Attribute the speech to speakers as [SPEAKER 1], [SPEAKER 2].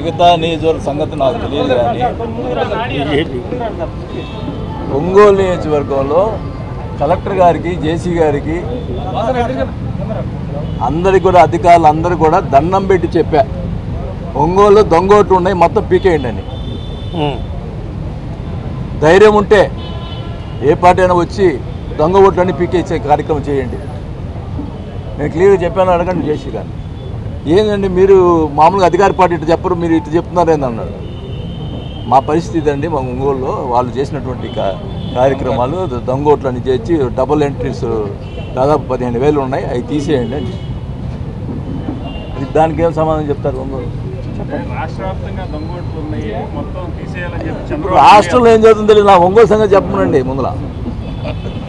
[SPEAKER 1] మిగతా నియోజకవర్గ సంగతి నాకు తెలియదు కానీ ఒంగోలు నియోజకవర్గంలో కలెక్టర్ గారికి జేసీ గారికి అందరికి కూడా అధికారులు అందరూ కూడా దండం పెట్టి చెప్పా ఒంగోలు దొంగోట్లు ఉన్నాయి మొత్తం పీకేయండి అని ధైర్యం ఉంటే ఏ పార్టీ అయినా వచ్చి దొంగ ఓట్లన్నీ పీకేసే కార్యక్రమం చేయండి నేను క్లియర్గా చెప్పాను అడగండి జేసీ గారు ఏందండి మీరు మామూలుగా అధికార పార్టీ ఇటు చెప్పరు మీరు ఇటు చెప్తున్నారు ఏందన్నాడు మా పరిస్థితి అండి మా ఒంగోలులో వాళ్ళు చేసినటువంటి కా- కార్యక్రమాలు దొంగ ఓట్లన్నీ చేసి డబుల్ ఎంట్రీస్ దాదాపు పదిహేను వేలు ఉన్నాయి అవి తీసేయండి అని అది దానికి ఏం సమాధానం చెప్తారు ఒంగోలు
[SPEAKER 2] రాష్ట్ర వ్యాప్తంగా దొంగోట్లు ఉన్నాయి మొత్తం తీసేయాలని చెప్పి
[SPEAKER 1] రాష్ట్రంలో ఏం జరుగుతుందో తెలియదు నా ఒంగోలు సంగతి చెప్పమనండి ముందుల